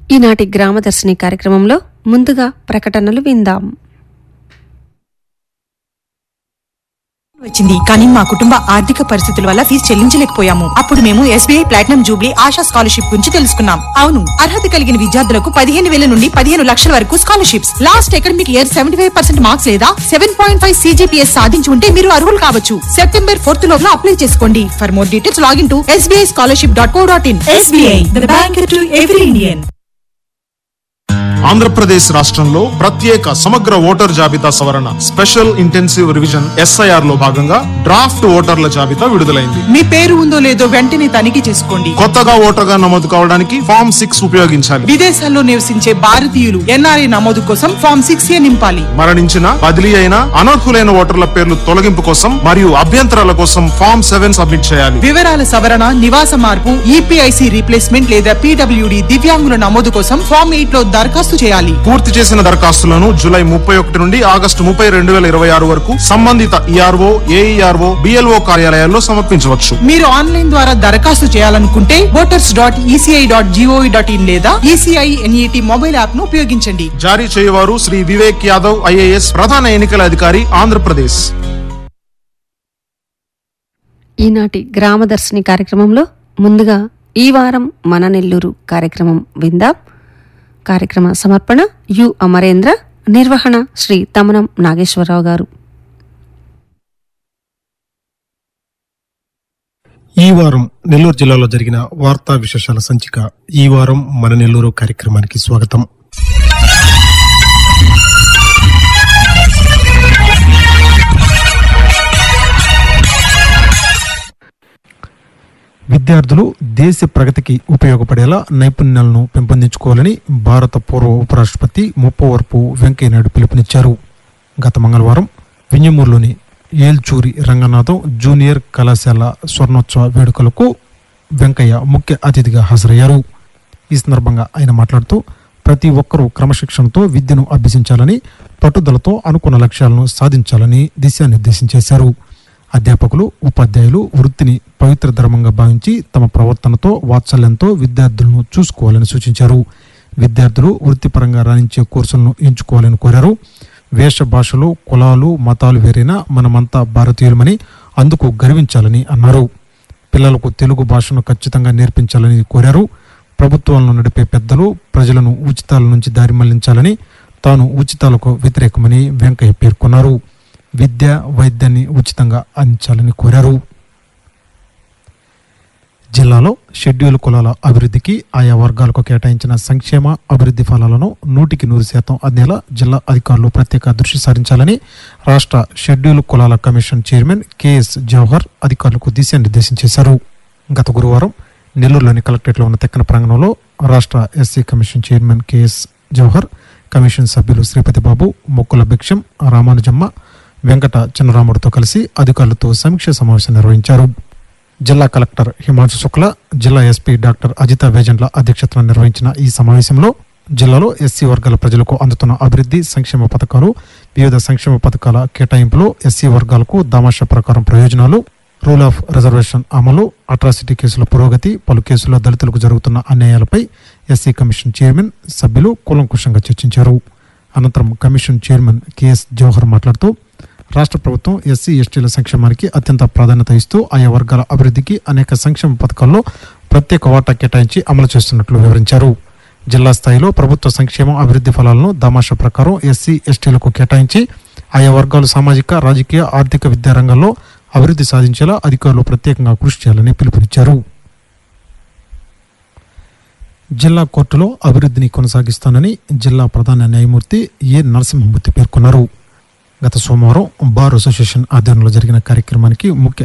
ఈనాటి గ్రామదర్శిని కార్యక్రమంలో ముందుగా ప్రకటనలు విందాం వచ్చింది కానీ మా కుటుంబ ఆర్థిక పరిస్థితుల వల్ల ఫీజు చెల్లించలేకపోయాము అప్పుడు మేము SBI platinum jubilee Asha scholarship గురించి తెలుసుకున్నాం అవును అర్హత కలిగిన విద్యార్థులకు పదిహేను వేల నుండి పదిహేను లక్షల వరకు scholarships last academic year seventy five percent marks లేదా సెవెన్ పాయింట్ ఫైవ్ సీజీపీఎస్ సాధించి ఉంటే మీరు అర్హులు కావచ్చు సెప్టెంబర్ ఫోర్త్ లోపల అప్లై చేసుకోండి for more details login to SBI scholarship dot co dot in SBI the bank to every Indian Andhra Pradesh రాష్ట్రంలో ప్రత్యేక సమగ్ర ఓటర్ జాబితా సవరణ స్పెషల్ ఇంటెన్సివ్ రివిజన్ ఎస్ఐఆర్ లో భాగంగా డ్రాఫ్ట్ ఓటర్ల జాబితా విడుదలైంది మీ పేరు ఉందో లేదో వెంటనే తనిఖీ చేసుకోండి కొత్తగా ఓటర్గా నమోదు కావడానికి ఫామ్ సిక్స్ ఉపయోగించాలి విదేశాల్లో నివసించే భారతీయులు ఎన్ఆర్ఐ నమోదు కోసం ఫామ్ సిక్స్ ఏ నింపాలి మరణించిన బదిలీ అయిన అనర్హులైన ఓటర్ల పేర్లు తొలగింపు కోసం మరియు అభ్యంతరాల కోసం ఫామ్ సెవెన్ సబ్మిట్ చేయాలి వివరాల సవరణ నివాస మార్పు ఈపీఐసి రీప్లేస్మెంట్ లేదా పీడబ్ల్యూడి దివ్యాంగుల నమోదు కోసం ఫామ్ ఎయిట్ లో దరఖాస్తు చేయాలి పూర్తి చేసిన దరఖాస్తులను జూలై ముప్పై ఒకటి నుండి ఆగస్టు ముప్పై రెండు వేల ఇరవై ఆరు వరకు సంబంధిత ఈఆర్ఓ ఏఈఆర్ఓ బిఎల్ఓ కార్యాలయాల్లో సమర్పించవచ్చు మీరు ఆన్లైన్ ద్వారా దరఖాస్తు చేయాలనుకుంటే voters dot ECI dot GOV dot in లేదా ఈసీఐ ఎన్ఈటి మొబైల్ యాప్ ను ఉపయోగించండి జారీ చేయవారు శ్రీ వివేక్ యాదవ్ ఐఏఎస్ ప్రధాన ఎన్నికల అధికారి ఆంధ్రప్రదేశ్ ఈనాటి గ్రామదర్శిని కార్యక్రమంలో ముందుగా ఈ వారం మన నెల్లూరు కార్యక్రమం విందాం కార్యక్రమ సమర్పణ యు అమరేంద్ర నిర్వహణ శ్రీ తమనం నాగేశ్వరరావు గారు ఈ వారం నెల్లూరు జిల్లాలో జరిగిన వార్తా విశేషాల సంచిక ఈ వారం మన నెల్లూరు కార్యక్రమానికి స్వాగతం విద్యార్థులు దేశ ప్రగతికి ఉపయోగపడేలా నైపుణ్యాలను పెంపొందించుకోవాలని భారత పూర్వ ఉపరాష్ట్రపతి ముప్పవరపు వెంకయ్యనాయుడు పిలుపునిచ్చారు గత మంగళవారం వింజమూరులోని ఏల్చూరి రంగనాథం జూనియర్ కళాశాల స్వర్ణోత్సవ వేడుకలకు వెంకయ్య ముఖ్య అతిథిగా హాజరయ్యారు ఈ సందర్భంగా ఆయన మాట్లాడుతూ ప్రతి ఒక్కరూ క్రమశిక్షణతో విద్యను అభ్యసించాలని పట్టుదలతో అనుకున్న లక్ష్యాలను సాధించాలని దిశానిర్దేశం చేశారు అధ్యాపకులు ఉపాధ్యాయులు వృత్తిని పవిత్ర ధర్మంగా భావించి తమ ప్రవర్తనతో వాత్సల్యంతో విద్యార్థులను చూసుకోవాలని సూచించారు విద్యార్థులు వృత్తిపరంగా రాణించే కోర్సులను ఎంచుకోవాలని కోరారు వేష భాషలు కులాలు మతాలు వేరైనా మనమంతా భారతీయులమని అందుకు గర్వించాలని అన్నారు పిల్లలకు తెలుగు భాషను ఖచ్చితంగా నేర్పించాలని కోరారు ప్రభుత్వాలను నడిపే పెద్దలు ప్రజలను ఉచితాల నుంచి దారి మళ్లించాలని తాను ఉచితాలకు వ్యతిరేకమని వెంకయ్య పేర్కొన్నారు విద్య వైద్యాన్ని ఉచితంగా అందించాలని కోరారు జిల్లాలో షెడ్యూల్ కులాల అభివృద్ధికి ఆయా వర్గాలకు కేటాయించిన సంక్షేమ అభివృద్ధి ఫలాలను నూటికి నూరు శాతం అందేలా జిల్లా అధికారులు ప్రత్యేక దృష్టి సారించాలని రాష్ట్ర షెడ్యూల్ కులాల కమిషన్ చైర్మన్ కెఎస్ జవహర్ అధికారులకు దిశానిర్దేశం చేశారు గత గురువారం నెల్లూరులోని కలెక్టరేట్లో ఉన్న తెక్కన ప్రాంగణంలో రాష్ట్ర SC commission chairman KS Jawahar commission సభ్యులు శ్రీపతి బాబు మొక్కుల భిక్షం రామానుజమ్మ వెంకట చిన్నరాముడితో కలిసి అధికారులతో సమీక్ష సమావేశం నిర్వహించారు జిల్లా కలెక్టర్ హిమాంశు శుక్ల జిల్లా ఎస్పీ డాక్టర్ అజిత వేజెంట్ల అధ్యక్షతన నిర్వహించిన ఈ సమావేశంలో జిల్లాలో ఎస్సీ వర్గాల ప్రజలకు అందుతున్న అభివృద్ధి సంక్షేమ పథకాలు వివిధ సంక్షేమ పథకాల కేటాయింపులో ఎస్సీ వర్గాలకు దామాషా ప్రకారం ప్రయోజనాలు రూల్ ఆఫ్ రిజర్వేషన్ అమలు అట్రాసిటీ కేసుల పురోగతి పలు కేసుల్లో దళితులకు జరుగుతున్న అన్యాయాలపై ఎస్సీ కమిషన్ చైర్మన్ సభ్యులు కూలంకుషంగా చర్చించారు అనంతరం కమిషన్ చైర్మన్ కెఎస్ జవహర్ మాట్లాడుతూ రాష్ట్ర ప్రభుత్వం ఎస్సీ ఎస్టీల సంక్షేమానికి అత్యంత ప్రాధాన్యత ఇస్తూ ఆయా వర్గాల అభివృద్ధికి అనేక సంక్షేమ పథకాల్లో ప్రత్యేక వాటా కేటాయించి అమలు చేస్తున్నట్లు వివరించారు జిల్లా స్థాయిలో ప్రభుత్వ సంక్షేమం అభివృద్ధి ఫలాలను దామాషా ప్రకారం ఎస్సీ ఎస్టీలకు కేటాయించి ఆయా వర్గాలు సామాజిక రాజకీయ ఆర్థిక విద్యా రంగాల్లో అభివృద్ధి సాధించేలా అధికారులు ప్రత్యేకంగా కృషి చేయాలని పిలుపునిచ్చారు జిల్లా కోర్టులో అభివృద్ధిని కొనసాగిస్తానని జిల్లా ప్రధాన న్యాయమూర్తి ఏ నరసింహమూర్తి పేర్కొన్నారు గత సోమవారం బార్ అసోసియేషన్ ఆధ్వర్యంలో జరిగిన కార్యక్రమానికి ముఖ్య